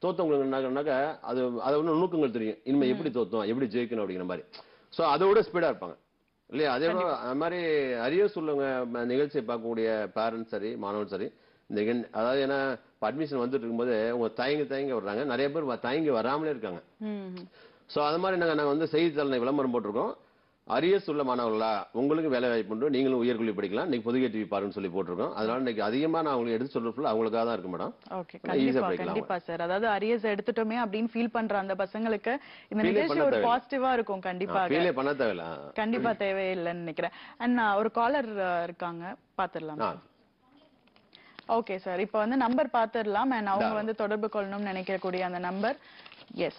தோத்தவங்களுக்கு என்னாக்கா அது அதை ஒன்று நுணுக்கங்கள் தெரியும் இனிமே எப்படி தோத்தோம் எப்படி ஜெயிக்கணும் அப்படிங்கிற மாதிரி ஸோ அதோட ஸ்பீடா இருப்பாங்க இல்லையா அதே போல அது மாதிரி அரியர்ஸ் உள்ளவங்க ம- நிகழ்ச்சியை பார்க்கக்கூடிய பேரண்ட்ஸ் சரி மாணவர்கள் சரி இந்த நிகழ்- அதாவது ஏன்னா அட்மிஷன் வந்துட்டு இருக்கும்போது அவங்க தயங்கி தயங்கி வர்றாங்க நிறைய பேர் வ- தயங்கி வராமலே இருக்காங்க ம் ஸோ அது மாதிரி நாங்கள் நாங்கள் வந்து செய்தித்தாளில் விளம்பரம் போட்டிருக்கோம் அரியர்ஸ் உள்ள மாணவர்களா உங்களுக்கு வேலை வாய்ப்பு உண்டு நீங்களும் உயர்கல்வி படிக்கலாம் இன்னைக்கு பொதுகை டிவி பாருன்னு சொல்லி போட்டிருக்கோம் அதனால இன்னைக்கு அதிகமா நான் உங்களுக்கு எடுத்து சொல்ற ஃபுல்லாக அவங்களுக்காக தான் இருக்கு மேடம் ஓகே ஆனா easy ஆ கண்டிப்பா படிக்கலாம் கண்டிப்பா சார் அதாவது அரியர்ஸ் எடுத்துட்டோமே அப்படின்னு ஃபீல் பண்ற அந்த பசங்களுக்கு இந்த Feel ஏ நிகழ்ச்சி பண்ண ஒரு தேவையில்ல. பாசிட்டிவா இருக்கும் கண்டிப்பாக ஃபீலே பண்ண தேவையில்ல கண்டிப்பா தேவையில்லைன்னு நினைக்கிறேன் அண்ட் ஒரு காலர் இருக்காங்க பாத்துடலாம் ஆ ஓகே சார் இப்போ வந்து நம்பர் பாத்துடலாம் அண்ட் அவங்க வந்து தொடர்பு கொள்ளணும்னு நினைக்கக்கூடிய அந்த number S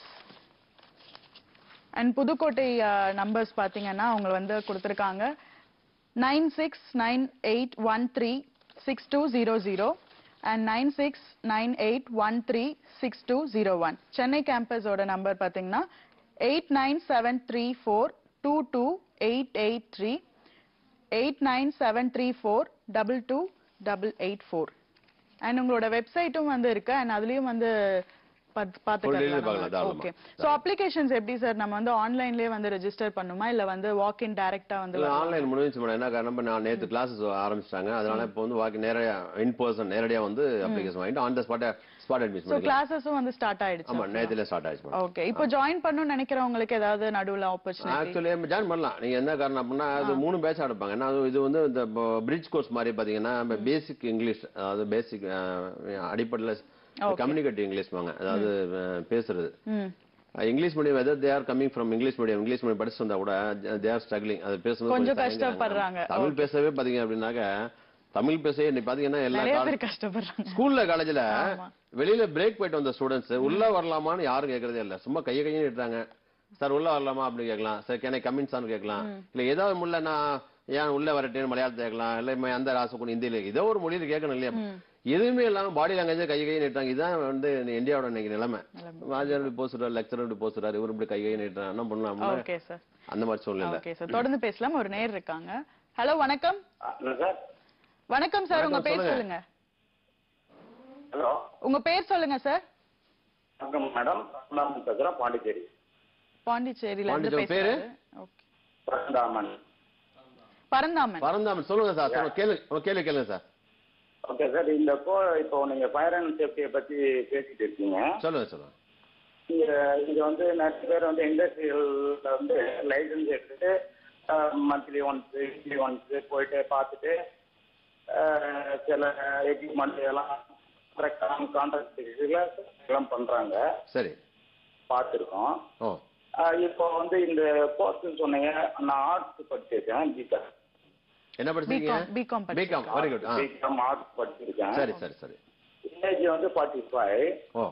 and Pudukkottai numbers பாத்தீங்கன்னா அவங்க வந்து கொடுத்துருக்காங்க nine six nine eight one three six two zero zero and nine six nine eight one three six two zero one Chennai கேம்பஸோட நம்பர் பார்த்தீங்கன்னா eight nine seven three four two two eight eight three eight nine seven three four double two double eight four and உங்களோட வெப்சைட்டும் வந்து இருக்கு and அதுலயும் வந்து பாத்து- Full detail பார்க்கலாம், பாத்துக்கலாம் தாராளமா. ஓகே சோ அப்ளிகேஷன்ஸ் எப்படி சார் நம்ம வந்து ஆன்லைன்லயே வந்து ரெஜிஸ்டர் பண்ணுமா இல்ல வந்து வாக் இன் டைரக்டா வந்து இல்ல ஆன்லைன் முடிஞ்சு மேடம் என்ன காரணம் நான் நேத்து கிளாஸஸ் ஆரம்பிச்சிட்டாங்க அதனால இப்போ வந்து வாக்கி நேரடியா இன் பர்சன் நேரடியா வந்து அப்ளிகேஷன் வாங்கிட்டு on the spot spot admission so பண்ணிக்கலாம் கிளாஸஸும் வந்து ஸ்டார்ட் ஆயிடுச்சு ஆமா நேத்துல ஸ்டார்ட் ஆயிடுச்சு மேடம் ஓகே இப்போ ஜாயின் பண்ணணும்னு நினைக்கிறவங்களுக்கு ஏதாவது நடுவுல ஆப்பர்ச்சுனிட்டி ஆக்சுவலி ஜாயின் பண்ணலாம் நீங்க என்ன காரணம் அப்படின்னா அது மூணு பேட்ச் எடுப்பாங்க ஏன்னா அது- இது வந்து இந்த பிரிட்ஜ் கோர்ஸ் மாதிரி பாத்தீங்கன்னா பேசிக் இங்கிலீஷ் அதாவது பேசிக் அடிப்படையில் கம்யூனிகேட்டிவ் இங்கிலீஷ் வாங்க அதாவது அஹ், பேசுறது ம் English medium whether they are coming from English medium English medium படிச்சு வந்தா கூட தே ஆர் ஸ்ட்ரகிளிங் அது பேசும்போது கொஞ்சம் தயங்குறாங்க. கஷ்டப்படுறாங்க. தமிழ் பேசவே பாத்தீங்க அப்படின்னாக்க தமிழ் பேசவே இன்னைக்கு பாத்தீங்கன்னா எல்லா நிறைய கால- பேர் கஷ்டப்படுறாங்க ஸ்கூல்ல காலேஜ்ல ஆமா. வெளியில பிரேக் போயிட்டு வந்த ஸ்டூடெண்ட்ஸ் உள்ள வரலாமான்னு யாரும் கேக்குறதே இல்ல சும்மா கைய கையை நிட்டுறாங்க சார் உள்ள வரலாமா அப்படின்னு கேட்கலாம் சார் கேனை கமின் சார் கேட்கலாம் இல்ல ஏதாவது முல்ல நான் ஏன் உள்ள வரட்டேன்னு மலையாளத்தை கேட்கலாம் இல்ல ம- அந்த ராசுக்கு ஹிந்தியில ஏதோ ஒரு மொழியில கேட்கணும் இல்லையா எதுவுமே இல்லாம பாடி லாங்குவேஜ் கை கையை நீட்டாங்க இதுதான் வந்து இந்தியாவோட இன்னைக்கு நிலைமை வாஜர் இப்படி போசுறாரு லெக்சரர் இப்படி போசுறாரு இவர் இப்படி கை கையை நீட்டுறாரு என்ன பண்ணலாம் அப்படின்னா, ஓகே சார் அந்த மாதிரி சூழ்நிலை ஓகே சார் தொடர்ந்து பேசலாம் ஒரு நேர் இருக்காங்க ஹலோ வணக்கம் சார் வணக்கம் சார் உங்க வணக்கம், பேர் சொல்லுங்க. சொல்லுங்க ஹலோ உங்க பேர் சொல்லுங்க சார் வணக்கம் மேடம் நான் பேசுகிறேன் பாண்டிச்சேரி பாண்டிச்சேரியில இருந்து பாண்டிச்சேரி பேரு? பேசுறாரு ஓகே பரந்தாமன் பரந்தாமன் பரந்தாமன் சொல்லுங்க சார் சொல்லுங்க கேளு உங்க கேள்வி கேளுங்க சார் ஓகே சார் இந்த கோ இப்போ நீங்க ஃபயர் அண்ட் சேஃப்டியை பத்தி பேசிட்டு இருக்கீங்க சொல்லுங்க சொல்லுங்க இங்க இங்க வந்து நிறைய பேர் வந்து இண்டஸ்ட்ரியல்ல வந்து லைசன்ஸ் எடுத்துட்டு மந்த்லி ஒன்ஸ் வீக்லி ஒன்ஸ் போயிட்டு பார்த்துட்டு அஹ், சில எக்யூப்மெண்ட் எல்லாம் கரெக்டான கான்ட்ராக்ட் எல்லாம் பண்றாங்க சரி பார்த்துருக்கோம் ஓ அஹ், இப்போ வந்து இந்த கோர்ஸ் சொன்னீங்க நான் ஆர்ட்ஸ் படிச்சிருக்கேன் பிகாம் என்ன படிச்சீங்க BCom BCom BCom very good ஆ பிகாம் ஆர்ட்ஸ் படிச்சிருக்கேன் சரி சரி சரி ஏஜ் வந்து ஃபார்ட்டி ஃபைவ் ஓ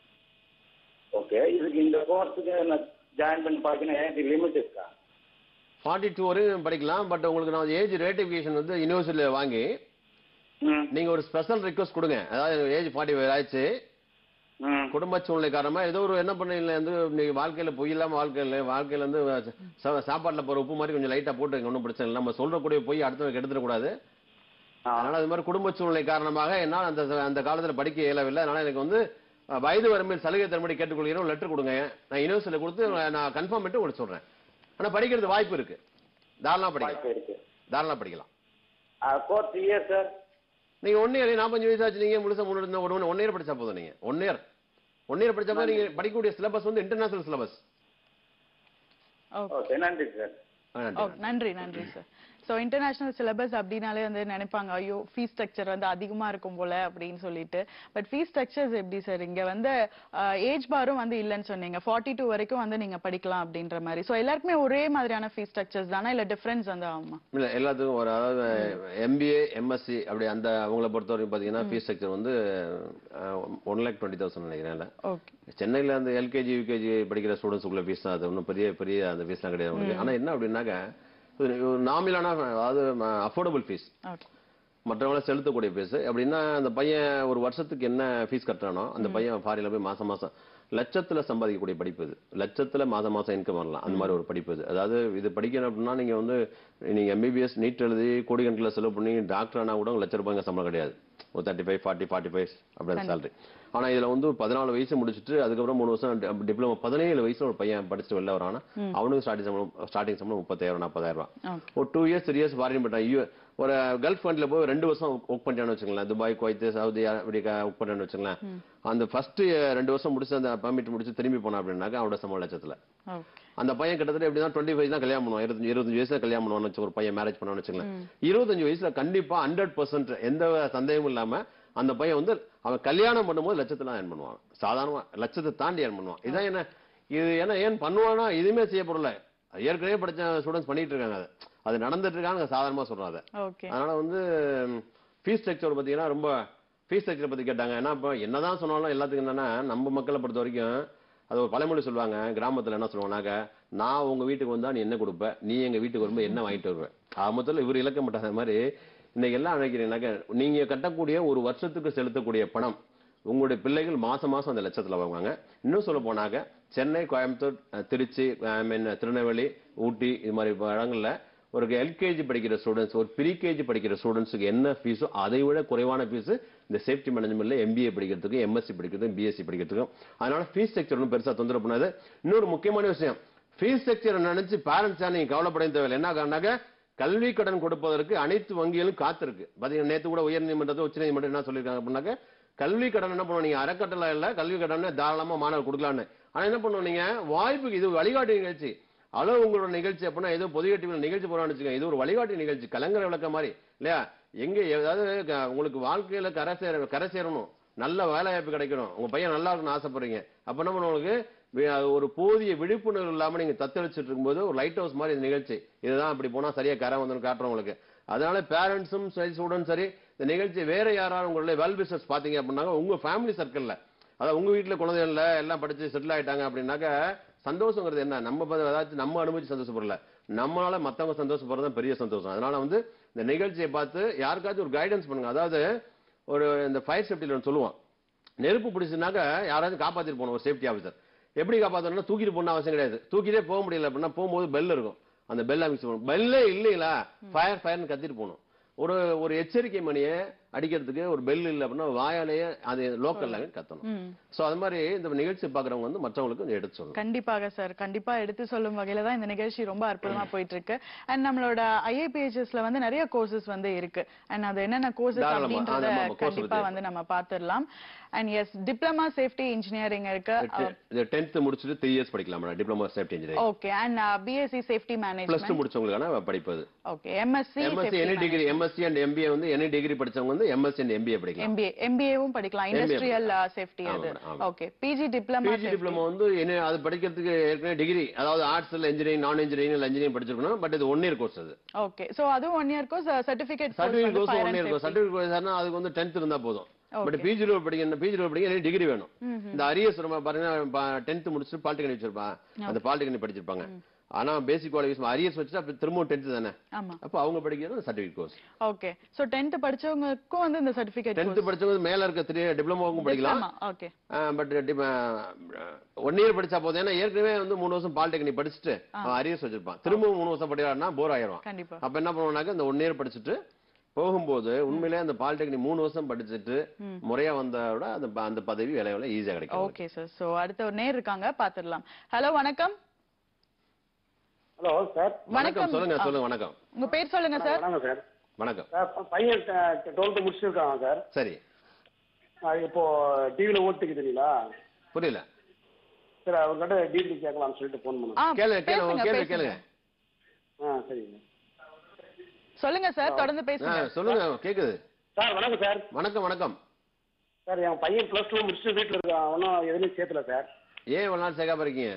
ஓகே இதுக்கு இந்த கோர்ஸுக்கு நான் ஜாயின் பண்ணி பார்க்கணும் ஏஜ் லிமிட் இருக்கா ஃபார்ட்டி டூ வரையும் படிக்கலாம் பட் உங்களுக்கு நான் ஏஜ் ரேட்டிஃபிகேஷன் வந்து யூனிவர்சிட்டியில் வாங்கி ம் நீங்க ஒரு ஸ்பெஷல் ரிக்வஸ்ட் கொடுங்க அதாவது ஏஜ் ஃபார்ட்டி ஃபைவ் ஆயிடுச்சு ம் குடும்ப சூழ்நிலை காரணமா ஏதோ ஒரு என்ன பண்ணீங்க வந்து நீங்க வாழ்க்கையில பொய் இல்லாம வாழ்க்கையில வாழ்க்கையில வந்து சா- சாப்பாட்டுல போற உப்பு மாதிரி கொஞ்சம் லைட்டா போட்டுங்க ஒன்றும் பிரச்சனை இல்லை நம்ம சொல்றக்கூடிய பொய் அடுத்தவங்க எடுத்துடக்கூடாது ஆ. அதனால அது மாதிரி குடும்ப சூழ்நிலை காரணமாக என்னால் அந்த அந்த காலத்துல படிக்க இயலவில்லை அதனால எனக்கு வந்து அஹ், வயது வரம்பில் சலுகை தரும்படி கேட்டுக்கொள்கிறேன் ஒரு லெட்டர் கொடுங்க நான் யூனிவர்சிட்டியில் கொடுத்து நான் கன்ஃபார்ம் பண்ணிட்டு உங்களுக்கு சொல்றேன் ஆனா படிக்கிறது வாய்ப்பு இருக்கு தாராளமா படிக்கலாம் வாய்ப்பு இருக்கு தாராளமா படிக்கலாம் கோர்ஸ் இயர் சார் நீங்க ஒன் இயர் நாற்பஞ்சு வயசு ஆச்சு நீங்க முழுசா முன்னாடி ஒரு ஒன் இயர் படிச்சா போதும் நீங்க ஒன் இயர் ஒன் இயர் படிச்சா போதும், நீங்க படிக்கக்கூடிய சிலபஸ் வந்து இன்டர்நேஷனல் சிலபஸ் ஓகே ஓகே நன்றி சார் ஓ நன்றி நன்றி சார் சோ இன்டர்நேஷனல் சிலபஸ் அப்படின்னாலே வந்து நினைப்பாங்க ஐயோ ஃபீஸ் ஸ்ட்ரக்சர் வந்து அதிகமா இருக்கும் போல அப்படின்னு சொல்லிட்டு பட் ஃபீஸ் ஸ்ட்ரக்சர்ஸ் எப்படி சார் இங்க வந்து ஏஜ் பாரும் வந்து இல்லைன்னு சொன்னீங்க ஃபார்ட்டி டூ வரைக்கும் வந்து நீங்க படிக்கலாம் அப்படின்ற மாதிரி சோ எல்லாருக்குமே ஒரே மாதிரியான ஃபீஸ் ஸ்ட்ரக்சர்ஸ் தானே இல்ல டிஃபரன்ஸ் வந்து ஆகுமா இல்ல எல்லாத்துக்கும் ஒரு அதாவது எம்பிஏ எம்எஸ்சி அப்படி அந்த அவங்கள பொறுத்த வரைக்கும் பாத்தீங்கன்னா ஃபீஸ் ஸ்ட்ரக்சர் வந்து ஒன் லேக் டுவெண்ட்டி தௌசண்ட் நினைக்கிறேன் இல்ல? ஓகே சென்னையில அந்த எல்கேஜி யூகேஜி படிக்கிற ஸ்டூடெண்ட்ஸுக்குள்ள ஃபீஸ் தான் அது ஒன்றும் பெரிய பெரிய அந்த ஃபீஸ்லாம் கிடையாது உங்களுக்கு ஆனா என்ன அப்படின்னாக்க நாமிலான அதாவது அஃபோர்டபுள் ஃபீஸ் ஓகே மற்றவங்கள செலுத்தக்கூடிய ஃபீஸ் அப்படின்னா அந்த பையன் ஒரு வருஷத்துக்கு என்ன ஃபீஸ் கட்டுறானோ அந்த பையன் ஃபாரின்ல போய் மாசம் மாசம் லட்சத்துல சம்பாதிக்கக்கூடிய படிப்பு இது லட்சத்துல மாசம் மாசம் இன்கம் வரலாம் அந்த மாதிரி ஒரு படிப்பு இது அதாவது இது படிக்கணும் அப்படின்னா நீங்க வந்து நீங்க எம்பிபிஎஸ் நீட் எழுதி கோடிக்கணக்கில் செலவு பண்ணி டாக்டர் ஆனா கூட ஒரு லட்ச ரூபாய்ங்க சம்பளம் கிடையாது ஒரு thirty five forty forty five அப்படி சேலரி ஆனா இதுல வந்து பதினாலு வயசு முடிச்சுட்டு அதுக்கப்புறம் மூணு வருஷம் டிப்ளமோ பதினேழு வயசுல ஒரு பையன் படிச்சுட்டு வெளில வரானா அவனுக்கு ஸ்டார்டிங் சம்பளம் ஸ்டார்டிங் சம்பளம் முப்பத்தாயிரம் நாற்பதாயிரம் ரூபாய் ஓகே ஒரு two years three years foreign பண்ணிட்டான் யூ ஒரு கல்ஃப் கண்ட்ரில போய் ரெண்டு வருஷம் ஒர்க் பண்ணிட்டான்னு வச்சுங்களேன் துபாய் குவைத் சவுதி அப்படி ஒர்க் பண்ணான்னு வச்சுங்களேன் அந்த ஃபர்ஸ்ட் ரெண்டு வருஷம் முடிச்சு அந்த பர்மிட் முடிச்சு திரும்பி போனா அப்படின்னாக்கா அவனோட சம்பளம் லட்சத்துல ஓகே அந்த பையன் கிட்டத்தட்ட எப்படின்னா டுவெண்ட்டி ஃபைவ் தான் கல்யாணம் பண்ணுவான் இருபத்தஞ்சு இருபத்தஞ்சு வயசுல கல்யாணம் பண்ணுவான்னு வச்சு ஒரு பையன் மேரேஜ் பண்ணுவான்னு வச்சுங்களேன் இருபத்தஞ்சு வயசுல கண்டிப்பா ஹண்ட்ரட் பர்சன்ட் எந்த சந்தேகமும் இல்லாம அந்த பையன் வந்து அவன் கல்யாணம் பண்ணும்போது லட்சத்துல ஏர்ன் பண்ணுவான் சாதாரணமா லட்சத்தை தாண்டி ஏர்ன் பண்ணுவான் இதான் என்ன இது ஏன்னா ஏன் பண்ணுவானா இதுவுமே செய்யப்படல ஏற்கனவே படிச்ச ஸ்டூடெண்ட்ஸ் பண்ணிட்டு இருக்காங்க அது அது நடந்துட்டு இருக்காங்க சாதாரணமா சொல்றாங்க அதை ஓகே அதனால வந்து ஃபீஸ் ஸ்ட்ரக்சர் பாத்தீங்கன்னா ரொம்ப ஃபீஸ் ஸ்ட்ரக்சர் பத்தி கேட்டாங்க ஏன்னா இப்போ என்னதான் சொன்னாலும் எல்லாத்துக்கும் என்னன்னா நம்ம மக்களை பொறுத்த வரைக்கும் அது ஒரு பழமொழி சொல்லுவாங்க கிராமத்துல என்ன சொல்லுவாங்கனாக்க நான் உங்க வீட்டுக்கு வந்தா நீ என்ன கொடுப்ப நீ எங்க வீட்டுக்கு வரும்போது என்ன வாங்கிட்டு வருவ ஆமத்துல இவர் இழக்க மாட்டாத மாதிரி இன்னைக்கு எல்லாம் நினைக்கிறீங்கன்னாக்க நீங்க கட்டக்கூடிய ஒரு வருஷத்துக்கு செலுத்தக்கூடிய பணம் உங்களுடைய பிள்ளைகள் மாசம் மாசம் அந்த லட்சத்துல வாங்குவாங்க இன்னும் சொல்ல போனாக்க சென்னை கோயம்புத்தூர் அஹ், திருச்சி ஐ மீன் திருநெல்வேலி ஊட்டி இது மாதிரி இடங்கள்ல ஒரு எல்கேஜி படிக்கிற ஸ்டூடெண்ட்ஸ் ஒரு ப்ரீ கேஜி படிக்கிற ஸ்டூடெண்ட்ஸுக்கு என்ன ஃபீஸோ அதை விட குறைவான ஃபீஸ் இந்த சேஃப்டி மேனேஜ்மெண்ட்ல எம்பிஏ படிக்கிறதுக்கு எம்எஸ்சி படிக்கிறதுக்கு பிஎஸ்சி படிக்கிறதுக்கும் அதனால ஃபீஸ் ஸ்ட்ரக்சர் ஒன்றும் பெருசா தொந்தரவு பண்ணாது இன்னொரு முக்கியமான விஷயம் ஃபீஸ் ஸ்ட்ரக்சர் நினைச்சு பேரண்ட்ஸா நீங்க கவலைப்பட தேவையில்லை என்ன காரணாக்க கல்வி கடன் கொடுப்பதற்கு அனைத்து வங்கிகளும் காத்திருக்கு பாத்தீங்கன்னா நேத்து கூட உயர் நீதிமன்றத்தை உச்ச நீதிமன்றம் என்ன சொல்லியிருக்காங்க அப்படின்னாக்க கல்வி கடன் என்ன பண்ணுவோம் நீங்க அறக்கட்டளை இல்ல கல்வி கடன் தாராளமா மாணவர் கொடுக்கலான்னு ஆனா என்ன பண்ணுவோம் நீங்க வாய்ப்புக்கு இது வழிகாட்டு நிகழ்ச்சி அளவு உங்களோட நிகழ்ச்சி அப்படின்னா ஏதோ பொது டிவியில் நிகழ்ச்சி போறான்னு வச்சுக்கோங்க இது ஒரு வழிகாட்டு நிகழ்ச்சி கலங்கர விளக்க மாதிரி இல்லையா எங்க ஏதாவது க- உங்களுக்கு வாழ்க்கையில கரை சேர கரை சேரணும் நல்ல வேலை வாய்ப்பு கிடைக்கணும் உங்க பையன் நல்லா இருக்கணும்னு ஆசைப்படுறீங்க அப்ப என்ன பண்ணுவோம் உங்களுக்கு வி- அது ஒரு போதிய விழிப்புணர்வு இல்லாம நீங்க தத்தளிச்சுட்டு இருக்கும்போது ஒரு லைட் ஹவுஸ் மாதிரி இந்த நிகழ்ச்சி இதுதான் இப்படி போனா சரியா கரை வந்து காட்டுறோம் உங்களுக்கு அதனால பேரண்ட்ஸும் சரி ஸ்டூடெண்ட் சரி இந்த நிகழ்ச்சி வேற யாராவது உங்களுடைய வெல் பிசினஸ் பாத்தீங்க அப்படின்னாங்க உங்க ஃபேமிலி சர்க்கிள்ல அதாவது உங்க வீட்டுல குழந்தைகள் இல்ல எல்லாம் படிச்சு செட்டில் ஆயிட்டாங்க அப்படின்னாக்க சந்தோஷங்கிறது என்ன நம்ம ப- ஏதாச்சும் நம்ம அனுபவிச்சு சந்தோஷப்படல நம்மளால மத்தவங்க சந்தோஷப்படுறது தான் பெரிய சந்தோஷம் அதனால வந்து இந்த நிகழ்ச்சியை பார்த்து யாருக்காச்சும் ஒரு கைடன்ஸ் பண்ணுங்க அதாவது ஒரு இந்த ஃபயர் சேஃப்டியில் சொல்லுவோம் நெருப்பு பிடிச்சுனாக்க யாராவது காப்பாத்திட்டு போகணும் ஒரு சேஃப்டி ஆஃபீஸர் எப்படி காப்பாத்தணும்னா தூக்கிட்டு போகணும் அவசியம் கிடையாது தூக்கிட்டே போக முடியல அப்படின்னா போகும்போது பெல் இருக்கும் அந்த பெல் அமைச்சு போகணும் பெல்லே இல்லைங்களா ஃபயர் ஃபயர்னு கத்திட்டு போகணும் ஒரு ஒரு எச்சரிக்கை மணியை அடிக்கிறதுக்கு ஒரு பெல் இல்லை அப்படின்னா வாயாலேயே அது லோக்கல்ல கத்தணும் ம் சோ அது மாதிரி இந்த நிகழ்ச்சி பாக்குறவங்க வந்து மற்றவங்களுக்கு கொஞ்சம் எடுத்து சொல்லணும் கண்டிப்பாக சார் கண்டிப்பா எடுத்து சொல்லும் வகையில தான் இந்த நிகழ்ச்சி ரொம்ப அற்புதமா போயிட்டு இருக்கு அண்ட் நம்மளோட ஐஏபிஹெச்எஸ்ல வந்து நிறைய கோர்சஸ் வந்து இருக்கு அண்ட் அது என்னென்ன கோர்சஸ் தாராளமா. அப்படின்றத ஆமா, ஆமா, course கண்டிப்பா பத்தி. வந்து நம்ம பார்த்துடலாம் and S diploma safety engineering இருக்கு இது டென்த் முடிச்சுட்டு த்ரீ இயர்ஸ் படிக்கலாம் madam diploma safety engineering okay and BSc safety plus management two முடிச்சவங்களுக்கான படிப்பது okay MSc MSc any degree MSc and MBA வந்து எனி டிகிரி படிச்சவங்க வந்து எம்எஸ்சி அண்ட் எம்பிஏ படிக்கலாம் எம்பிஏ எம்பிஏவும் படிக்கலாம் இண்டஸ்ட்ரியல் சேஃப்டி ஆமா, அது ஆமா. Okay PG diploma PG diploma வந்து என்ன அது படிக்கிறதுக்கு ஏற்கனவே டிகிரி அதாவது ஆர்ட்ஸ் இல்ல இன்ஜினியரிங் நான் இன்ஜினியரிங் இல்ல இன்ஜினியரிங் படிச்சிருக்கணும் பட் இது ஒன் இயர் கோர்ஸ் அது ஓகே சோ அதுவும் one year course certificate certificate course one year course certificate course அதுக்கு வந்து டென்த் இருந்தா போதும் பட் பிஜி படிக்கணும் பிஜி படிக்க டிகிரி வேணும் இந்த அரியர்ஸ் நம்ம பாத்தீங்கன்னா டென்த் முடிச்சுட்டு பாலிடெக்னிக் வச்சிருப்பான் அந்த பாலிடெக்னிக் படிச்சிருப்பாங்க ஆனா பேசிக் குவாலிஃபிகேஷன் அரியர்ஸ் வச்சுட்டு அப்ப திரும்பவும் டென்த் தானே ஆமா அப்ப அவங்க படிக்கிறது certificate course okay so 10th படிச்சவங்களுக்கும் வந்து இந்த சர்டிபிகேட் டென்த் படிச்சவங்க மேல இருக்க த்ரீ டிப்ளமோவுக்கும் படிக்கலாம் ஓகே பட் ஒன் இயர் படிச்சா போதும் ஏன்னா ஏற்கனவே வந்து மூணு வருஷம் பாலிடெக்னிக் படிச்சுட்டு அவன் அரியர்ஸ் வச்சிருப்பான் திரும்பவும் மூணு வருஷம் படிக்கிறான்னா போர் ஆயிடுவான் கண்டிப்பா அப்ப என்ன பண்ணுவோம்னாக்க இந்த ஒன் இயர் படிச்சுட்டு போகும்போது உண்மையிலே அந்த பாலிடெக்னிக் மூணு வருஷம் படிச்சுட்டு முறையா வந்தா விட அந்த ப- அந்த பதவி வேலையில ஈஸியா கிடைக்கும் ஓகே சார் சோ அடுத்த ஒரு நேர் இருக்காங்க பாத்துடலாம் ஹலோ வணக்கம் ஹலோ சார் வணக்கம் சொல்லுங்க ஆ, சொல்லுங்க வணக்கம் உங்க பேர் சொல்லுங்க சார் வணக்கம் சார் வணக்கம் சார் பையன் டுவெல்த்து முடிச்சிருக்காங்க சார் சரி அது இப்போ டிவியில் ஓட்டுக்கு தெரியுங்களா புரியல சார் அவர்கிட்ட டிகிரி கேட்கலாம்னு சொல்லிட்டு ஃபோன் பண்ணேன் ஆ, கேளுங்க கேளுங்க பேசுங்க, கேளுங்க பேசுங்க. கேளுங்க ஆ சரிங்க சொல்லுங்க சார் தொடர்ந்து ஆ, பேசுங்க சொல்லுங்க கேக்குது சார் வணக்கம் சார் வணக்கம் வணக்கம் சார் என் பையன் ப்ளஸ் டூ முடிச்சுட்டு வீட்டில் இருக்கான் ஒன்றும் எதுலையும் சேர்த்துல சார் ஏன் இவ்வளவு நாள் சேர்க்காம இருக்கீங்க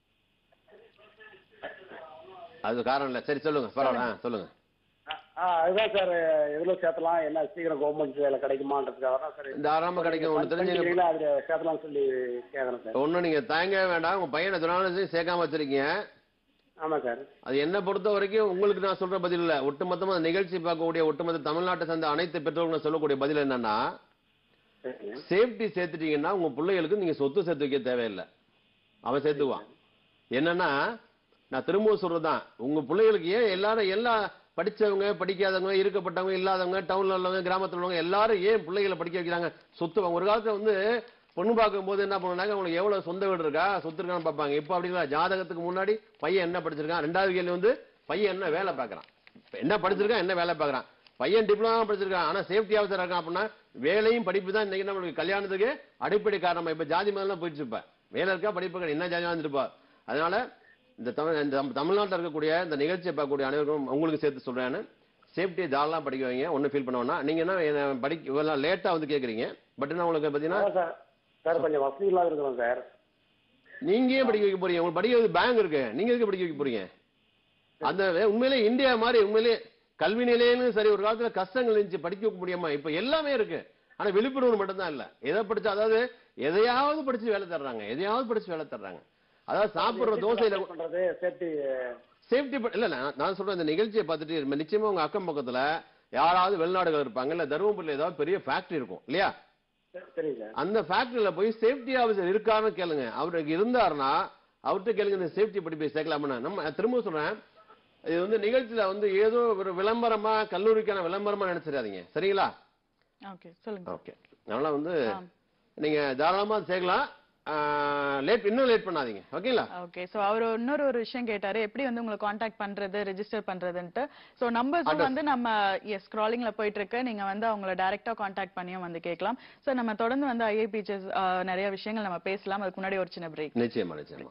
அது காரணம் இல்ல சரி சொல்லுங்க பரவாயில்ல ஆ, சொல்லுங்க ஆ அதுதான் சார் எதில் சேர்த்தலாம் என்ன சீக்கிரம் கவர்மெண்ட் வேலை கிடைக்குமான்றதுக்காக தான் சார் தாராளமா கிடைக்கும் ஒண்ணு தெரிஞ்சுங்க அதில் சேர்த்தலாம்னு சொல்லி கேட்குறேன் சார் ஒண்ணும் நீங்க தயங்கவே வேண்டாம் உங்க பையனை திருநாள் சேர்க்காம வச்சிருக்கீங்க ஆமாம் சார் அது என்ன பொறுத்த வரைக்கும் உங்களுக்கு நான் சொல்ற பதில் இல்ல ஒட்டுமொத்தமா அந்த நிகழ்ச்சி பார்க்கக்கூடிய ஒட்டுமொத்த தமிழ்நாட்டை சேர்ந்த அனைத்து பெற்றோர்களும் சொல்லக்கூடிய பதில் என்னன்னா சரிங்க சேஃப்டி சேர்த்துட்டீங்கன்னா உங்க பிள்ளைகளுக்கு நீங்க சொத்து சேர்த்து வைக்க தேவையில்லை அவன் சேர்த்துக்குவான் என்னன்னா நான் திரும்பவும் சொல்றதுதான் உங்க பிள்ளைகளுக்கு ஏன் எல்லாரும் எல்லா படிச்சவங்க படிக்காதவங்க இருக்கப்பட்டவங்க இல்லாதவங்க டவுன்ல உள்ளவங்க கிராமத்துல உள்ளவங்க எல்லாரும் ஏன் பிள்ளைகளை படிக்க வைக்கிறாங்க சொத்து வாங்க ஒரு காலத்துல வந்து பொண்ணு பார்க்கும்போது என்ன பண்ணுனாங்க உங்களுக்கு எவ்வளவு சொந்த வீடு இருக்கா சொத்து இருக்கான்னு பார்ப்பாங்க இப்போ அப்படிங்களா ஜாதகத்துக்கு முன்னாடி பையன் என்ன படிச்சிருக்கான் ரெண்டாவது கேள்வி வந்து பையன் என்ன வேலை பார்க்கறான் இப்ப என்ன படிச்சிருக்கான் என்ன வேலை பார்க்கறான் பையன் டிப்ளமா படிச்சிருக்கான் ஆனா சேஃப்டி ஆஃபீஸர் இருக்கான் அப்படின்னா வேலையும் படிப்பு தான் இன்னைக்கு நம்மளுக்கு கல்யாணத்துக்கு அடிப்படை காரணமா இப்ப ஜாதி மதம்லாம் போயிடுச்சு இப்ப வேலை இருக்கா படிப்பு இருக்கா, என்ன ஜாதி வந்துருப்பா அதனால இந்த தமிழ் இந்த தமிழ்நாட்டில் இருக்கக்கூடிய இந்த நிகழ்ச்சியை பார்க்கக்கூடிய அனைவருக்கும் உங்களுக்கு சேர்த்து சொல்றேன் சேஃப்டியை தாராளமாக படிக்க வைங்க ஒன்றும் ஃபீல் பண்ண வேணாம் நீங்க என்ன என்ன படிக்க இவ்வளோ லேட்டாக வந்து கேட்குறீங்க பட் என்ன உங்களுக்கு பார்த்தீங்கன்னா அதான் சார் சார் கொஞ்சம் வசதி இல்லாத இருக்கிறோம் சார் நீங்க ஏன் படிக்க வைக்க போறீங்க உங்களுக்கு படிக்க வைக்க பேங்க் இருக்கு நீங்க எதுக்கு படிக்க வைக்க போறீங்க அந்த உண்மையிலே இந்தியா மாதிரி உண்மையிலே கல்வி நிலையங்களும் சரி ஒரு காலத்துல கஷ்டங்கள் இருந்துச்சு படிக்க வைக்க முடியாம இப்ப எல்லாமே இருக்கு ஆனா விழிப்புணர்வு மட்டும்தான் இல்ல எதை படிச்சு அதாவது எதையாவது படிச்சு வேலை தர்றாங்க எதையாவது படிச்சு வேலை தர்றாங்க அதாவது சாப்பிடுற தோசையில பண்றது சேஃப்டி சேஃப்டி இல்ல நான் நான் சொல்றேன் இந்த நிகழ்ச்சியை பார்த்துட்டு இருப்பேன். நிச்சயமா உங்க அக்கம் பக்கத்துல யாராவது வெளிநாடுகள் இருப்பாங்க இல்ல தருமபுரியில ஏதாவது பெரிய ஃபேக்டரி இருக்கும் இல்லையா சரிங்க சார் அந்த ஃபேக்டரியில போய் சேஃப்டி ஆபீசர் இருக்கான்னு கேளுங்க அவருக்கு இருந்தாருன்னா அவர்கிட்ட கேளுங்க இந்த சேஃப்டி படிப்பை சேர்க்கலாம்னு நம்ம திரும்ப சொல்றேன் இது வந்து நிகழ்ச்சியில வந்து ஏதோ ஒரு விளம்பரமா கல்லூரிக்கான விளம்பரமா நினைச்சிடாதீங்க சரிங்களா ஓகே சொல்லுங்க ஓகே அதனால வந்து ஆ. நீங்க தாராளமா சேர்க்கலாம் லேட் இன்னும் லேட் பண்ணாதீங்க ஓகேங்களா ஓகே சோ அவர் இன்னொரு ஒரு விஷயம் கேட்டாரு எப்படி வந்து உங்களை காண்டாக்ட் பண்றது ரெஜிஸ்டர் பண்றதுன்ட்டு சோ நம்பர்ஸும் வந்து நம்ம எஸ் ஸ்க்ராலிங்ல போயிட்டு இருக்கு நீங்க வந்து அவங்கள டைரக்டா காண்டாக்ட் பண்ணியும் வந்து கேட்கலாம் சோ நம்ம தொடர்ந்து வந்து ஐஏபிஎஸ் நிறைய விஷயங்கள் நம்ம பேசலாம் அதுக்கு முன்னாடி ஒரு சின்ன பிரேக் நிச்சயமா நிச்சயமா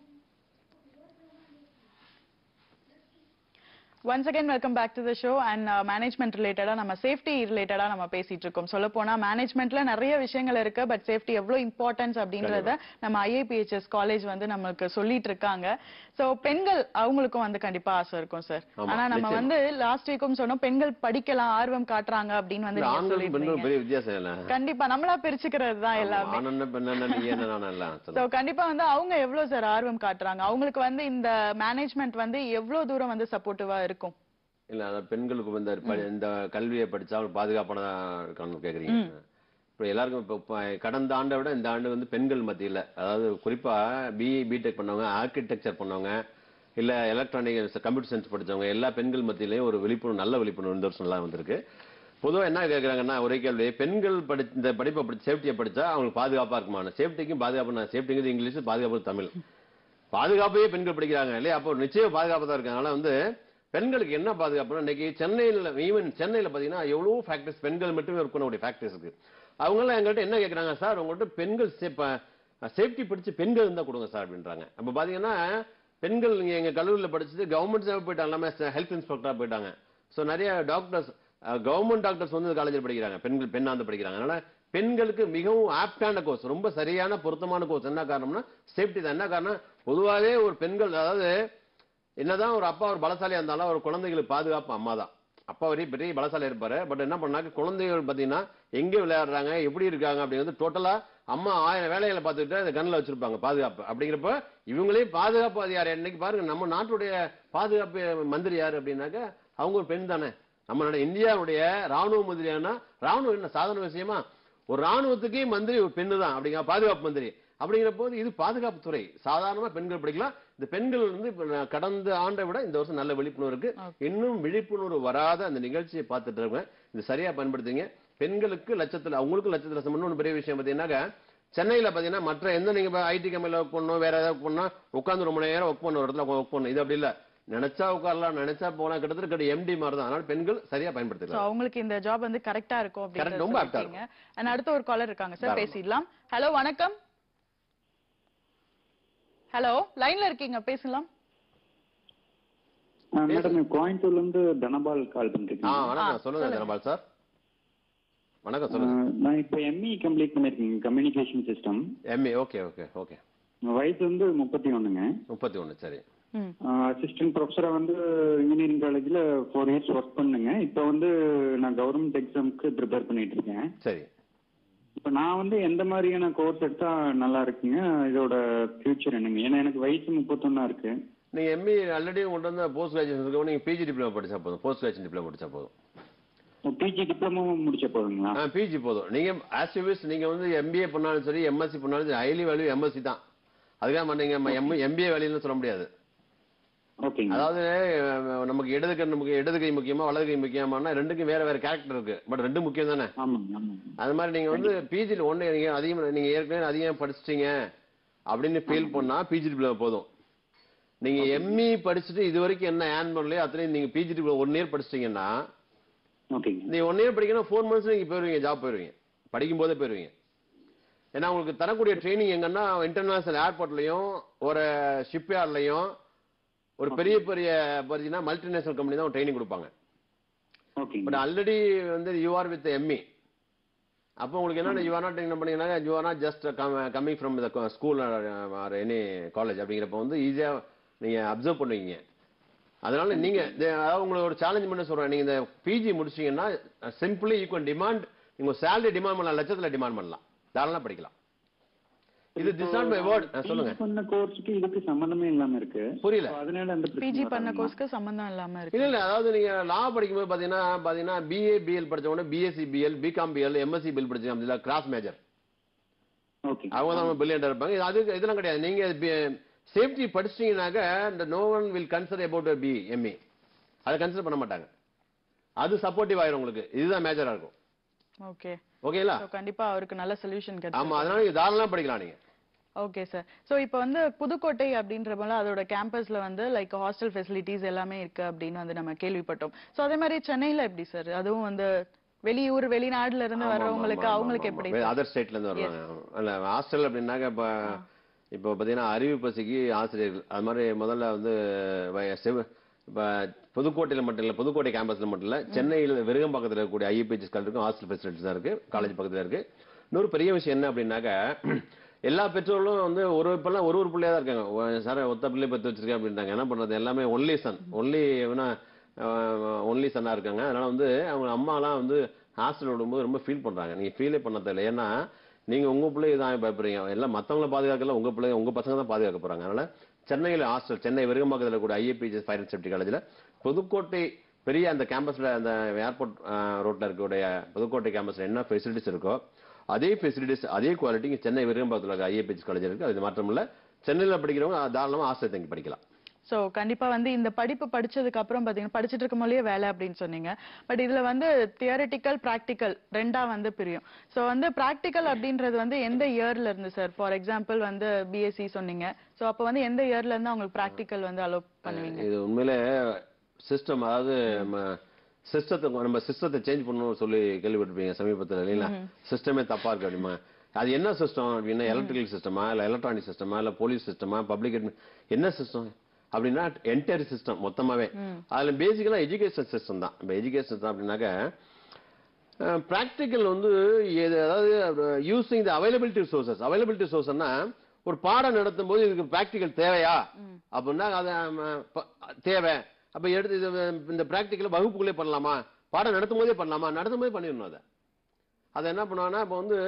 once again welcome back to the show and management ரிலேட்டடா நம்ம சேஃப்டி ரிலேட்டடா நம்ம பேசிட்டு இருக்கோம் சொல்ல போனா மேனேஜ்மெண்ட்ல நிறைய விஷயங்கள் இருக்கு பட் சேஃப்டி எவ்வளவு இம்பார்ட்டன்ஸ் அப்படின்றத நம்ம ஐஏபிஹெச்எஸ் காலேஜ் வந்து நமக்கு சொல்லிட்டு இருக்காங்க சோ பெண்கள் அவங்களுக்கும் வந்து கண்டிப்பா ஆசை இருக்கும் சார் ஆமா, ஆனா நம்ம நிச்சயமா. வந்து லாஸ்ட் வீக்கும் சொன்னோம் பெண்கள் படிக்கலாம் ஆர்வம் காட்டுறாங்க அப்படின்னு வந்து இந்த நீங்க ஆண்களுக்கும் பெண்களுக்கும் சொல்லிருந்தீங்க பெரிய வித்தியாசம் இல்லை கண்டிப்பா நம்மளா பிரிச்சுக்கிறது தான் எல்லாமே ஆண் என்ன பெண் என்ன நீ என்ன நான் எல்லாம் சோ சொல்லுங்க. கண்டிப்பா வந்து அவங்க எவ்வளவு சார் ஆர்வம் காட்டுறாங்க அவங்களுக்கு வந்து இந்த மேனேஜ்மெண்ட் வந்து எவ்வளவு தூரம் வந்து சப்போர்ட்டிவா இருக்கும் இல்ல அதான் பெண்களுக்கு வந்து படி- இந்த கல்வியை படிச்சா அவங்க பாதுகாப்பானதா இருக்கான்னு கேக்குறீங்க இப்போ எல்லாருக்கும் இப்போ இப்போ கடந்த ஆண்டை விட இந்த ஆண்டு வந்து பெண்கள் மத்தியில அதாவது குறிப்பா பிஇ பிடெக் பண்ணவங்க ஆர்கிடெக்சர் பண்ணவங்க இல்ல எலக்ட்ரானிக் கம்ப்யூட்டர் சயின்ஸ் படிச்சவங்க எல்லா பெண்கள் மத்தியிலயும் ஒரு விழிப்புணர்வு நல்ல விழிப்புணர்வு இந்த வருஷம் எல்லாம் வந்திருக்கு பொதுவா என்ன கேக்குறாங்கன்னா ஒரே கேள்வி பெண்கள் படி இந்த படிப்பை படி சேஃப்டியை படிச்சா அவங்களுக்கு பாதுகாப்பா இருக்குமா சேஃப்டிக்கும் பாதுகாப்பு சேஃப்டிங்கிறது இங்கிலீஷ் பாதுகாப்பு தமிழ் பாதுகாப்பையே பெண்கள் படிக்கிறாங்க இல்லையா அப்போ நிச்சயம் பாதுகாப்பு தான் இருக்கு அதனால வந்து பெண்களுக்கு என்ன பாதுகாப்புனா இன்னைக்கு சென்னையில ஈவன் சென்னையில பாத்தீங்கன்னா எவ்வளவு ஃபேக்டரிஸ் பெண்கள் மட்டுமே ஒர்க் பண்ணக்கூடிய ஃபேக்டரிஸ் இருக்கு அவங்க எல்லாம் எங்கள்கிட்ட என்ன கேக்குறாங்க சார் உங்கள்கிட்ட பெண்கள் சேஃப்டி படிச்சு பெண்கள் இருந்தா கொடுங்க சார் அப்படின்றாங்க அப்ப பாத்தீங்கன்னா பெண்கள் இங்க எங்க கல்லூரியில படிச்சுட்டு கவர்மெண்ட் சேவை போயிட்டாங்க எல்லாமே ஹெல்த் இன்ஸ்பெக்டரா போயிட்டாங்க சோ நிறைய டாக்டர்ஸ் கவர்மெண்ட் டாக்டர்ஸ் வந்து காலேஜில் படிக்கிறாங்க பெண்கள் பெண்ணாந்து படிக்கிறாங்க அதனால பெண்களுக்கு மிகவும் ஆப்டான கோர்ஸ் ரொம்ப சரியான பொருத்தமான கோர்ஸ் என்ன காரணம்னா சேஃப்டி தான் என்ன காரணம் பொதுவாகவே ஒரு பெண்கள் அதாவது என்னதான் ஒரு அப்பா ஒரு பலசாலியா இருந்தாலும் ஒரு குழந்தைகளுக்கு பாதுகாப்பு அம்மா தான் அப்பா வரைய பெரிய பலசாலி இருப்பாரு பட் என்ன பண்ணாக்க குழந்தைகள் பாத்தீங்கன்னா எங்க விளையாடுறாங்க எப்படி இருக்காங்க அப்படிங்கிறது டோட்டலா அம்மா ஆயிரம் வேலைகளை பார்த்துக்கிட்டு அந்த கண்ணில் வச்சிருப்பாங்க பாதுகாப்பு அப்படிங்கிறப்ப இவங்களே பாதுகாப்பு அதிகாரி இன்னைக்கு பாருங்க நம்ம நாட்டுடைய பாதுகாப்பு மந்திரி யாரு அப்படின்னாக்க அவங்க ஒரு பெண் தானே நம்மளோட இந்தியாவுடைய ராணுவ மந்திரியானா ராணுவம் என்ன சாதாரண விஷயமா ஒரு ராணுவத்துக்கே மந்திரி ஒரு பெண்ணு தான் அப்படிங்கிற பாதுகாப்பு மந்திரி அப்படிங்கிற போது இது பாதுகாப்பு துறை சாதாரணமா பெண்கள் படிக்கலாம் இந்த பெண்கள் வந்து இப்ப நான் கடந்த ஆண்டை விட இந்த வருஷம் நல்ல விழிப்புணர்வு இருக்கு இன்னும் விழிப்புணர்வு வராத அந்த நிகழ்ச்சியை பார்த்துட்டு இருக்கேன் இது சரியா பயன்படுத்துங்க பெண்களுக்கு லட்சத்துல அவங்களுக்கு லட்சத்துல லட்சம் இன்னொன்று பெரிய விஷயம் பார்த்தீங்கன்னாக்கா சென்னையில பாத்தீங்கன்னா மற்ற எந்த நீங்க ஐடி கம்பெனில ஒர்க் பண்ணணும் வேற ஏதாவது பண்ணா உட்காந்து ரொம்ப நேரம் ஒர்க் பண்ண ஒரு இடத்துல ஒர்க் பண்ணணும் இது அப்படி இல்ல நினைச்சா உட்காரலாம் நினைச்சா போகலாம் கிட்டத்தட்ட கிட்ட எம்டி மாதிரி தான் அதனால பெண்கள் சரியா சோ பயன்படுத்திக்கலாம் அவங்களுக்கு இந்த ஜாப் வந்து கரெக்டா இருக்கும் Correct, அப்படின்னு ரொம்ப aptா சொல்லிட்டீங்க அண்ட் அடுத்த ஒரு காலர் இருக்காங்க சார் தாராளமா. பேசிடலாம் ஹலோ வணக்கம் ஹலோ லைன்ல இருக்கீங்க பேசலாம் மேடம் கோயம்புத்தூர்ல இருந்து தனபால் கால் ஆ பண்றேன் வணக்கம் சொல்லுங்க தனபால் சார் வணக்கம் சொல்லுங்க நான் இப்போ எம்இ கம்ப்ளீட் பண்ணிருக்கேன் communication system MA okay okay okay வயசு வந்து முப்பத்தி ஒண்ணுங்க முப்பத்தி ஒண்ணு சரி ம் அசிஸ்டன்ட் ப்ரொஃபஸரா வந்து இன்ஜினியரிங் காலேஜ்ல ஃபோர் இயர்ஸ் ஒர்க் பண்ணுங்க இப்போ வந்து நான் கவர்மெண்ட் எக்ஸாம்க்கு ப்ரிப்பேர் பண்ணிட்டு இருக்கேன் சரி இப்போ நான் வந்து எந்த மாதிரியான கோர்ஸ் எடுத்தா நல்லா இருக்குங்க இதோட ஃபியூச்சர் என்னங்க ஏன்னா எனக்கு வயசு முப்பத்தொன்னா இருக்கு நீங்க எம்ஏ ஆல்ரெடி உங்கள்ட்ட வந்து போஸ்ட் கிராஜுவேஷன் இருக்கவும் நீங்க பிஜி டிப்ளமோ படிச்சா போதும் போஸ்ட் கிராஜுவேஷன் டிப்ளமோ படிச்சா போதும் பிஜி டிப்ளமோவும் முடிச்ச போதுங்களா ஆ பிஜி போதும் நீங்க ஆஸ் யூஸ் நீங்க வந்து எம்பிஏ பண்ணாலும் சரி எம்எஸ்சி பண்ணாலும் சரி ஹைலி வேல்யூ எம்எஸ்சி தான் அதுக்காக நீங்க எம்பிஏ வேல்யூன்னு சொல்ல முடியாது ஓகேங்க அதாவது அஹ், நமக்கு இடது கண் நமக்கு இடது கை முக்கியமா வலது கை முக்கியமானா ரெண்டுக்கும் வேற வேற கேரக்டர் இருக்கு பட் ரெண்டும் முக்கியம் தானே ஆமாங்க ஆமாங்க அது மாதிரி நீங்க வந்து பிஜில ஒண்ணு நீங்க அதிகம் நீங்க ஏற்கனவே அதிகம் படிச்சிட்டீங்க அப்படின்னு ஃபீல் பண்ணா பிஜி போதும் நீங்க எம்இ படிச்சுட்டு இது வரைக்கும் என்ன ஏர்ன் பண்ணலையோ அத்தனையும் நீங்க பிஜி ஒன் இயர் படிச்சிட்டீங்கன்னா ஓகேங்க நீங்க ஒன் இயர் படிக்கணும் ஃபோர் மந்த்ஸ் நீங்க போயிருவீங்க ஜாப் போயிருவீங்க படிக்கும் போதே போயிருவீங்க ஏன்னா உங்களுக்கு தரக்கூடிய ட்ரைனிங் எங்கன்னா இன்டர்நேஷனல் ஏர்போர்ட்லயும் ஒரு ஷிப்யார்ட்லயும் ஒரு பெரிய பெரிய பார்த்தீங்கன்னா மல்டிநேஷனல் கம்பெனி தான் ட்ரைனிங் கொடுப்பாங்க ஓகேங்க பட் ஆல்ரெடி வந்து யூ ஆர் வித் எம்இ அப்போ உங்களுக்கு என்ன யூ ஆர் நாட் என்ன பண்ணீங்கன்னா you are not just coming from the school or any college அப்படிங்கிறப்ப வந்து ஈஸியா நீங்க அப்சர்வ் பண்ணுவீங்க அதனால நீங்க இது- அதாவது உங்களுக்கு ஒரு சேலஞ்ச் பண்ண சொல்றேன் நீங்க இந்த பிஜி முடிச்சீங்கன்னா சிம்பிளி யூ கேன் டிமாண்ட் நீங்க சேலரி டிமாண்ட் பண்ணலாம் லட்சத்துல டிமாண்ட் பண்ணலாம் தாராளமா படிக்கலாம் இது திஸ் நாட் மை வேர்ட் சொல்லுங்க PG பண்ண கோர்ஸுக்கு இதுக்கு சம்பந்தமே இல்லாம இருக்கு புரியல So, அதனால அந்த பிரச்சனை பிஜி பண்ண வராதுங்களா? கோர்ஸ்க்கு சம்பந்தம் இல்லாம இல்ல இருக்கு இல்ல அதாவது நீங்க லா படிக்கும்போது பாத்தீங்கன்னா பாத்தீங்கன்னா பிஏ பிஎல் படிச்ச உடனே BSc BL BCom BL MSc BL படிச்சவங்க அப்படில கிராஸ் மேஜர் ஓகே அவங்க தான் பில்லியன் இருப்பாங்க இது அது இதெல்லாம் கிடையாது நீங்க சேஃப்டி படிச்சிட்டீங்கன்னாக்க இந்த no one will consider about B MA அதை கன்சிடர் பண்ண மாட்டாங்க அது சப்போர்ட்டிவ் ஆயிரும் உங்களுக்கு இதுதான் மேஜரா இருக்கும் ஓகே ஓகேங்களா சோ கண்டிப்பா அவருக்கு நல்ல சொல்யூஷன் கிடைக்கும் ஆமா அதனால நீங்க தாராளமா படிக்கலாம் நீங்க ஓகே சார் சோ இப்போ வந்து புதுக்கோட்டை அப்படின்ற போல அதோட கேம்பஸ்ல வந்து லைக் ஹாஸ்டல் ஃபெசிலிட்டிஸ் எல்லாமே இருக்கு அப்படின்னு வந்து நம்ம கேள்விப்பட்டோம் சோ அதே மாதிரி சென்னையில எப்படி சார் அதுவும் வந்து வெளியூர் வெளிநாடுல இருந்து வர்றவங்களுக்கு அவங்களுக்கு எப்படி sir? அதர் ஸ்டேட்ல இருந்து வருவாங்க இல்ல ஹாஸ்டல் அப்படின்னாக்க இப்ப இப்போ பாத்தீங்கன்னா அறிவு பசிக்கு ஆசிரியர்கள் அது மாதிரி முதல்ல வந்து வ- சிவ- இப்ப புதுக்கோட்டையில மட்டும் இல்ல புதுக்கோட்டை கேம்பஸ்ல மட்டும் இல்ல சென்னையில் விருகம்பாக்கத்துல இருக்கக்கூடிய ஐபிஎஸ் இருக்கும் ஹாஸ்டல் ஃபெசிலிட்டிஸ் தான் இருக்கு காலேஜ் பக்கத்துல இருக்கு இன்னொரு பெரிய விஷயம் என்ன அப்படின்னாக்க எல்லா பெற்றோர்களும் வந்து ஒரு இப்பெல்லாம் ஒரு ஒரு பிள்ளையா தான் இருக்காங்க சார் ஒத்த பிள்ளை பத்து வச்சிருக்கேன் அப்படின்றாங்க என்ன பண்றது எல்லாமே ஒன்லி சன் ஒன்லி ஒன்லி சன்னா இருக்காங்க அதனால வந்து அவங்க அம்மாலாம் வந்து ஹாஸ்டல் விடும்போது ரொம்ப ஃபீல் பண்றாங்க நீங்க ஃபீலே பண்ண தேவையில்ல ஏன்னா நீங்க உங்க பிள்ளைய தான் பயப்படுறீங்க எல்லாம் மத்தவங்கள பாதுகாக்கல உங்க பிள்ளை உங்க பசங்க தான் பாதுகாக்க போறாங்க அதனால சென்னையில ஹாஸ்டல் சென்னை விருகம்பாக்கத்தில் கூட ஐஏபிஜிஎஸ் ஃபயர் அண்ட் சேஃப்டி காலேஜ்ல புதுக்கோட்டை பெரிய அந்த கேம்பஸ்ல அந்த ஏர்போர்ட் ரோட்ல இருக்கக்கூடிய புதுக்கோட்டை கேம்பஸ்ல என்ன ஃபெசிலிட்டிஸ் இருக்கோ அதே ஃபெசிலிட்டிஸ் அதே குவாலிட்டி இங்க சென்னை விருகம்பாக்கத்தில் இருக்க ஐஏபிஜி காலேஜ் இருக்கு அது மாற்றம் இல்ல சென்னையில படிக்கிறவங்க தாராளமா ஹாஸ்டல் தங்கி படிக்கலாம் சோ கண்டிப்பா வந்து இந்த படிப்பு படிச்சதுக்கு அப்புறம் பாத்தீங்கன்னா படிச்சிட்டு இருக்கும் போதே வேலை அப்படின்னு சொன்னீங்க பட் இதுல வந்து தியரிட்டிக்கல் பிராக்டிக்கல் ரெண்டா வந்து பிரியும் சோ வந்து பிராக்டிக்கல் அப்படின்றது வந்து எந்த இயர்ல இருந்து சார் ஃபார் எக்ஸாம்பிள் வந்து பிஎஸ்சி சொன்னீங்க சோ அப்ப வந்து எந்த இயர்ல இருந்து அவங்களுக்கு பிராக்டிக்கல் வந்து அலோவ் பண்ணுவீங்க இது உண்மையிலே சிஸ்டம் அதாவது சிஸ்டத்தை நம்ம சிஸ்டத்தை சேஞ்ச் பண்ணணும்னு சொல்லி கேள்விப்பட்டிருப்பீங்க சமீபத்தில் இல்லைங்களா சிஸ்டமே தப்பா இருக்கு அப்படிமா அது என்ன சிஸ்டம் அப்படின்னா எலக்ட்ரிக்கல் சிஸ்டமா இல்ல எலக்ட்ரானிக் சிஸ்டமா இல்ல போலீஸ் சிஸ்டமா பப்ளிக் என்ன சிஸ்டம் அப்படின்னா என்டையர் சிஸ்டம் மொத்தமாவே அதுல பேசிக்கலா எஜுகேஷன் சிஸ்டம் தான் இப்போ எஜுகேஷன் சிஸ்டம் அப்படின்னாக்க ப்ராக்டிக்கல் வந்து எது அதாவது using the availability sources availability சோர்ஸ்னா ஒரு பாடம் நடத்தும் போது இதுக்கு ப்ராக்டிக்கல் தேவையா அப்படின்னா அது ம, ப- தேவை அப்ப எடுத்து இது இந்த ப்ராக்டிக்கல் வகுப்புக்குள்ளே பண்ணலாமா பாடம் நடத்தும் போதே பண்ணலாமா நடத்தும் போதே பண்ணிடணும் அதை அதை என்ன பண்ணுவாங்கன்னா இப்போ வந்து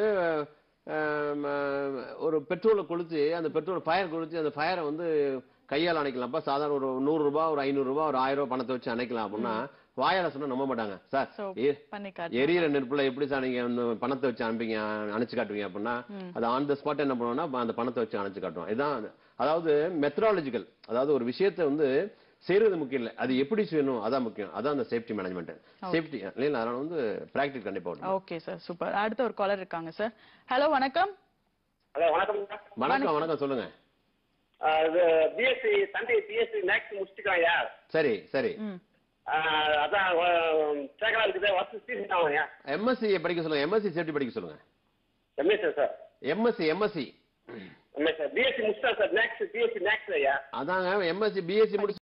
அஹ், ம, ஒரு பெட்ரோலை கொளுத்தி அந்த பெட்ரோல் ஃபயர் கொளுத்தி அந்த ஃபயரை வந்து கையால் அணைக்கலாம்ப்பா சாதாரண ஒரு நூறு ரூபாய் ஒரு ஐநூறு ரூபாய் ஒரு ஆயிரம் ரூபாய் பணத்தை வச்சு அணைக்கலாம் அப்படின்னா வாயால சொன்னா நம்ப மாட்டாங்க சார் சோ ஏ- பண்ணி காட்டு எரியிற நெருப்புல எப்படி சார் நீங்க வந்து பணத்தை வச்சு அனுப்பிங்க அணைச்சு காட்டுவீங்க அப்படின்னா அது ஆன் த ஸ்பாட் என்ன பண்ணுவோம்னா அந்த பணத்தை வச்சு அணைச்சு காட்டுவோம் இதுதான் அது. அதாவது மெத்தடாலஜிக்கல் அதாவது ஒரு விஷயத்தை வந்து செய்யறது முக்கியம் இல்ல அது எப்படி செய்யணும் அதான் முக்கியம் அதான் அந்த சேஃப்டி மேனேஜ்மெண்ட் சேஃப்டி இல்லைங்களா அதனால வந்து பிராக்டிஸ் கண்டிப்பா வரணும். ஓகே சார் சூப்பர் அடுத்த ஒரு காலர் இருக்காங்க சார் ஹலோ வணக்கம் ஹலோ வணக்கம் வணக்கம் வணக்கம் சொல்லுங்க இது பிஎஸ்சி தம்பி பிஎஸ்சி மேக்ஸ் முடிச்சுட்டாயா சரி சரி ம் அதான் சேகரா இருக்குது வருஷம் சீசன் ஆகும்யா எம்எஸ்சி படிக்க சொல்லுங்க எம்எஸ்சி சேஃப்டி படிக்க சொல்லுங்க MS sir MSc MSc MS sir BSc முடிச்சிட்டா சார் மேக்ஸ் பிஎஸ்சி மேக்ஸ் ஐயா அதாங்க எம்எஸ்சி பிஎஸ்சி முடிச்சு